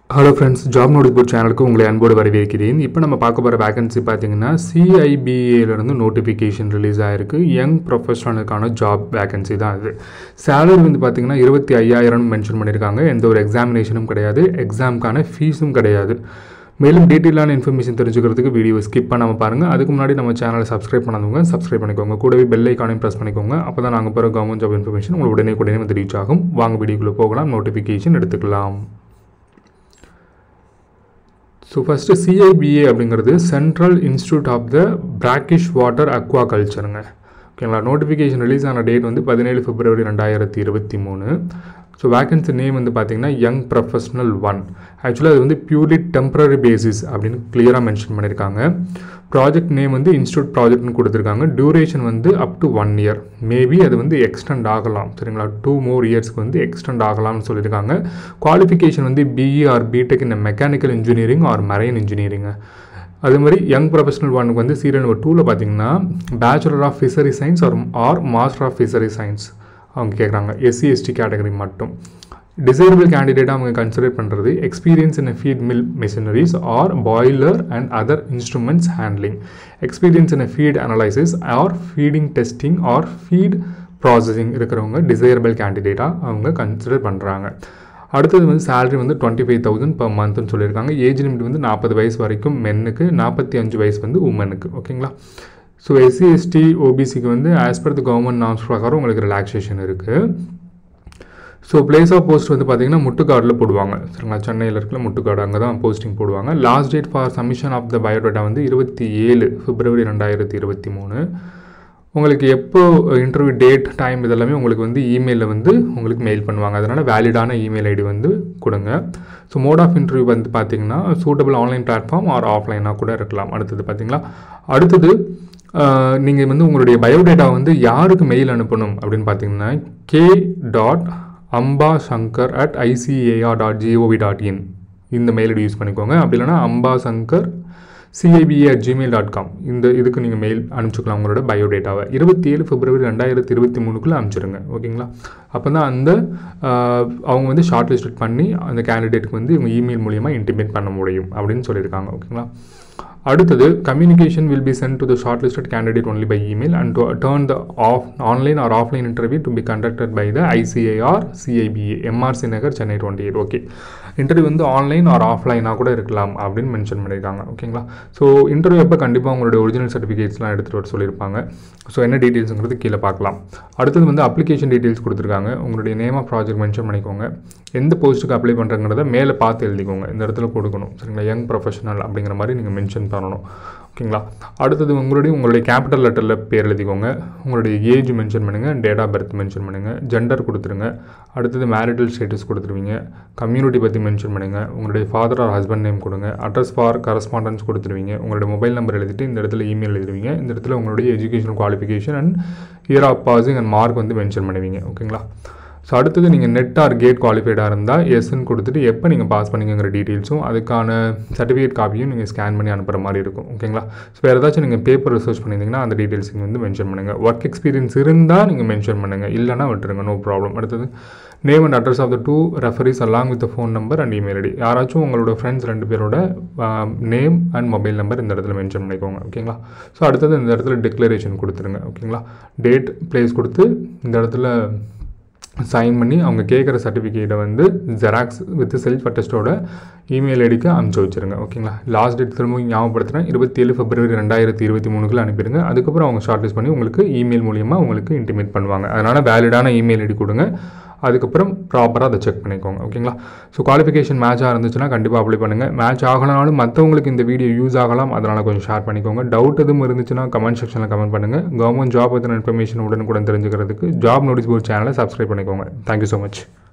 hello friends job notice board சேனலுக்கு உங்களை அன்போடு வரவேற்கிறேன் இப்போ நம்ம பார்க்க போகிற வேகன்சி பார்த்தீங்கன்னா சிஐபிஏலேருந்து நோட்டிஃபிகேஷன் ரிலீஸ் ஆகிருக்கு யங் ப்ரொஃபஷனலுக்கான ஜாப் வேகன்சி தான் இது சேலரி வந்து பார்த்தீங்கன்னா இருபத்தி ஐயாயிரம் மென்ஷன் பண்ணியிருக்காங்க எந்த ஒரு எக்ஸாமினேஷனும் கிடையாது எக்ஸாமுக்கான ஃபீஸும் கிடையாது மேலும் டீட்டெயிலான இன்ஃபர்மேஷன் தெரிஞ்சுக்கிறதுக்கு வீடியோ ஸ்கிப் பண்ணாமல் பாருங்கள் அதுக்கு முன்னாடி நம்ம சேனலை சப்ஸ்கிரைப் பண்ணாதவங்க சப்ஸ்கிரைப் பண்ணிக்கோங்க கூடவே பெல் ஐக்கானையும் ப்ரெஸ் பண்ணிக்கோங்க அப்போ தான் நாங்கள் போகிற கவர்மெண்ட் ஜாப் இன்ஃபர்மேஷன் உங்களுக்கு உடனே உடனே வந்து ரீச் ஆகும் வாங்க வீடியோக்குள்ளே போகலாம் நோட்டிஃபிகேஷன் எடுத்துக்கலாம் ஸோ ஃபஸ்ட்டு சிஐபிஏ அப்படிங்கிறது central institute of the brackish water aqua கல்ச்சருங்க ஓகேங்களா நோட்டிஃபிகேஷன் ரிலீஸ் ஆன டேட் வந்து பதினேழு பிப்ரவரி ரெண்டாயிரத்தி இருபத்தி மூணு ஸோ வேகன்சி நேம் வந்து பார்த்தீங்கன்னா யங் ப்ரொஃபஷனல் ஒன் ஆக்சுவலாக அது வந்து பியூர்லி டெம்பரரி பேசிஸ் அப்படின்னு கிளியராக மென்ஷன் பண்ணியிருக்காங்க ப்ராஜெக்ட் நேம் வந்து இன்ஸ்டியூட் ப்ராஜெக்ட்னு கொடுத்துருக்காங்க டியூரேஷன் வந்து up to one year maybe அது வந்து எக்ஸ்டெண்ட் ஆகலாம் சரிங்களா டூ மோர் இயர்ஸ்க்கு வந்து எக்ஸ்டெண்ட் ஆகலாம்னு சொல்லியிருக்காங்க குவாலிஃபிகேஷன் வந்து பிஇ ஆர் பிடெக் இந்த mechanical engineering or marine engineering அதே மாதிரி யங் ப்ரொஃபஷனல் ஒனுக்கு வந்து சீரியல் நம்பர் டூவில் பார்த்தீங்கன்னா bachelor of fishery science or or master of fishery science அவங்க கேட்குறாங்க எஸ்சி எஸ்டி கேட்டகரி மட்டும் டிசைரபிள் கேண்டிடேட்டாக அவங்க கன்சிடர் பண்ணுறது experience in feed mill machineries or boiler and other instruments handling experience in feed analysis or feeding testing or feed processing இருக்கிறவங்க desirable கேண்டிடேட்டாக அவங்க consider பண்ணுறாங்க அடுத்தது வந்து சேலரி வந்து டுவெண்ட்டி ஃபைவ் தௌசண்ட் பர் மந்த்னு சொல்லியிருக்காங்க ஏஜ் லிமிட் வந்து நாற்பது வயசு வரைக்கும் மென்னுக்கு நாற்பத்தி அஞ்சு வயசு வந்து உமனுக்கு ஓகேங்களா ஸோ எஸ்சி எஸ்டி ஓபிசிக்கு வந்து as per the government norms பிரகாரம் உங்களுக்கு ரிலாக்ஸேஷன் இருக்குது ஸோ பிளேஸ் ஆஃப் போஸ்ட் வந்து பார்த்தீங்கன்னா முட்டுக்காடில் போடுவாங்க சரிங்களா சென்னையில் இருக்கிற முட்டுக்காடு அங்கே தான் போஸ்டிங் போடுவாங்க last date for submission of the biodata வந்து இருபத்தி ஏழு பிப்ரவரி ரெண்டாயிரத்தி இருபத்தி மூணு உங்களுக்கு எப்போ இன்டர்வியூ டேட் டைம் இதெல்லாமே உங்களுக்கு வந்து இமெயிலில் வந்து உங்களுக்கு மெயில் பண்ணுவாங்க அதனால் வேலிடான இமெயில் ஐடி வந்து கொடுங்க ஸோ மோட் ஆஃப் இன்டர்வியூ வந்து பார்த்தீங்கன்னா சூட்டபிள் ஆன்லைன் பிளாட்ஃபார்ம் ஆர் ஆஃப்லைனாக கூட இருக்கலாம் அடுத்தது பார்த்தீங்களா அடுத்தது நீங்கள் வந்து உங்களுடைய பயோடேட்டா வந்து யாருக்கு மெயில் அனுப்பணும் அப்படின்னு பார்த்தீங்கன்னா K dot Amba Shankar at ICAR dot GOV dot in இந்த மெயில் ஐடி யூஸ் பண்ணிக்கோங்க அப்படி இல்லைனா Amba Shankar CIBA at Gmail dot com இந்த இதுக்கு நீங்கள் மெயில் அனுப்பிச்சிக்கலாம் உங்களோட பயோடேட்டாவை இருபத்தி ஏழு பிப்ரவரி ரெண்டாயிரத்தி இருபத்தி மூணுக்குள்ளே அனுப்பிச்சிருங்க ஓகேங்களா அப்போ தான் அந்த அவங்க வந்து ஷார்ட் லிஸ்ட் பண்ணி அந்த கேண்டிடேட்டுக்கு வந்து இவங்க இமெயில் மூலியமாக இன்டிமேட் பண்ண முடியும் அப்படின்னு சொல்லியிருக்காங்க ஓகேங்களா அடுத்தது communication will be sent to the shortlisted candidate only by email and to turn the of online or offline interview to be conducted by the ICAR CIBA MRC Nagar Chennai twenty eight okay interview வந்து online or ஆஃப்லைனாக கூட இருக்கலாம் அப்படின்னு mention பண்ணியிருக்காங்க ஓகேங்களா so interview அப்போ கண்டிப்பாக உங்களுடைய ஒரிஜினல் சர்டிஃபிகேட்ஸ்லாம் எடுத்துகிட்டு வர சொல்லியிருப்பாங்க ஸோ என்ன டீட்டெயில்ஸுங்கிறது கீழே பார்க்கலாம் அடுத்தது வந்து அப்ளிகேஷன் டீட்டெயில்ஸ் கொடுத்துருக்காங்க உங்களுடைய நேம் ஆஃப் ப்ராஜெக்ட் மென்ஷன் பண்ணிக்கோங்க எந்த போஸ்ட்டுக்கு அப்ளை பண்ணுறங்கிறத மேலே பார்த்து எழுதிக்கோங்க இந்த இடத்துல கொடுக்கணும் சரிங்களா யங் ப்ரொஃபஷனல் அப்படிங்கிற மாதிரி நீங்கள் மென்ஷன் பண்ணணும் ஓகேங்களா அடுத்தது உங்களுடைய உங்களுடைய கேபிட்டல் லெட்டரில் பேர் எழுதிக்கோங்க உங்களுடைய ஏஜ் மென்ஷன் பண்ணுங்கள் டேட் ஆஃப் பர்த் மென்ஷன் பண்ணுங்கள் ஜெண்டர் கொடுத்துருங்க அடுத்தது மேரிட்டல் ஸ்டேட்டஸ் கொடுத்துருவீங்க கம்யூனிட்டி பற்றி மென்ஷன் பண்ணுங்கள் உங்களுடைய ஃபாதர் ஆர் ஹஸ்பண்ட் நேம் கொடுங்க அட்ரஸ் ஃபார் கரஸ்பாண்டன்ஸ் கொடுத்துருவீங்க உங்களுடைய மொபைல் நம்பர் எழுதிட்டு இந்த இடத்துல இமெயில் எழுதுவீங்க இந்த இடத்துல உங்களுடைய education qualification and year of passing and mark வந்து மென்ஷன் பண்ணுவீங்க ஓகேங்களா ஸோ அடுத்தது நீங்கள் நெட் ஆர் கேட் குவாலிஃபைடாக இருந்தால் எஸ்ன்னு கொடுத்துட்டு எப்போ நீங்கள் பாஸ் பண்ணிங்கிற டீட்டெயில்ஸும் அதுக்கான சர்டிஃபிகேட் காப்பியும் நீங்கள் ஸ்கேன் பண்ணி அனுப்புகிற மாதிரி இருக்கும் ஓகேங்களா ஸோ வேறு ஏதாச்சும் நீங்கள் பேப்பர் ரிசர்ச் பண்ணியிருந்தீங்கன்னா அந்த டீட்டெயில்ஸ் நீங்கள் வந்து மென்ஷன் பண்ணுங்கள் ஒர்க் எக்ஸ்பீரியன்ஸ் இருந்தால் நீங்கள் மென்ஷன் பண்ணுங்கள் இல்லைனா விட்டுருங்க நோ ப்ராப்ளம் அடுத்தது name and address of the two referees along with phone number and email ID யாராச்சும் உங்களோட ஃப்ரெண்ட்ஸ் ரெண்டு பேரோட நேம் அண்ட் மொபைல் நம்பர் இந்த இடத்துல மென்ஷன் பண்ணிக்கோங்க ஓகேங்களா ஸோ அடுத்தது இந்த இடத்துல டிக்ளரேஷன் கொடுத்துருங்க ஓகேங்களா டேட் பிளேஸ் கொடுத்து இந்த இடத்துல சைன் பண்ணி அவங்க கேட்குற சர்டிஃபிகேட்டை வந்து ஜெராக்ஸ் வித் செல்ஃப் அட்டஸ்டோட இமெயில் ஐடிக்கு அனுப்பிச்சி வச்சுருங்க ஓகேங்களா லாஸ்ட் டேட் திரும்ப ஞாபகப்படுத்துகிறேன் இருபத்தி ஏழு பிப்ரவரி ரெண்டாயிரத்தி இருபத்தி மூணுக்குள்ள அனுப்பிடுங்க அதுக்கப்புறம் அவங்க ஷார்ட் லிஸ்ட் பண்ணி உங்களுக்கு இமெயில் மூலியமாக உங்களுக்கு இன்டிமேட் பண்ணுவாங்க அதனால் வேலிடான இமெயில் ஐடி கொடுங்க அதுக்கப்புறம் ப்ராப்பராக அதை செக் பண்ணிக்கோங்க ஓகேங்களா ஸோ குவாலிஃபிகேஷன் மேட்சாக இருந்துச்சுன்னா கண்டிப்பாக அப்ளை பண்ணுங்கள் மேட்ச் ஆகலனாலும் மற்றவங்களுக்கு இந்த வீடியோ யூஸ் ஆகலாம் அதனால் கொஞ்சம் ஷேர் பண்ணிக்கோங்க டவுட் எதுவும் இருந்துச்சுன்னா கமெண்ட் செக்ஷனில் கமெண்ட் பண்ணுங்கள் கவர்மெண்ட் ஜாப் பற்றின இன்ஃபர்மேஷன் உடனுக்குடன் தெரிஞ்சுக்கிறதுக்கு ஜாப் நோட்டீஸ் போர்ட் சேனலை சப்ஸ்கிரைப் பண்ணிக்கோங்க தேங்க்யூ ஸோ மச்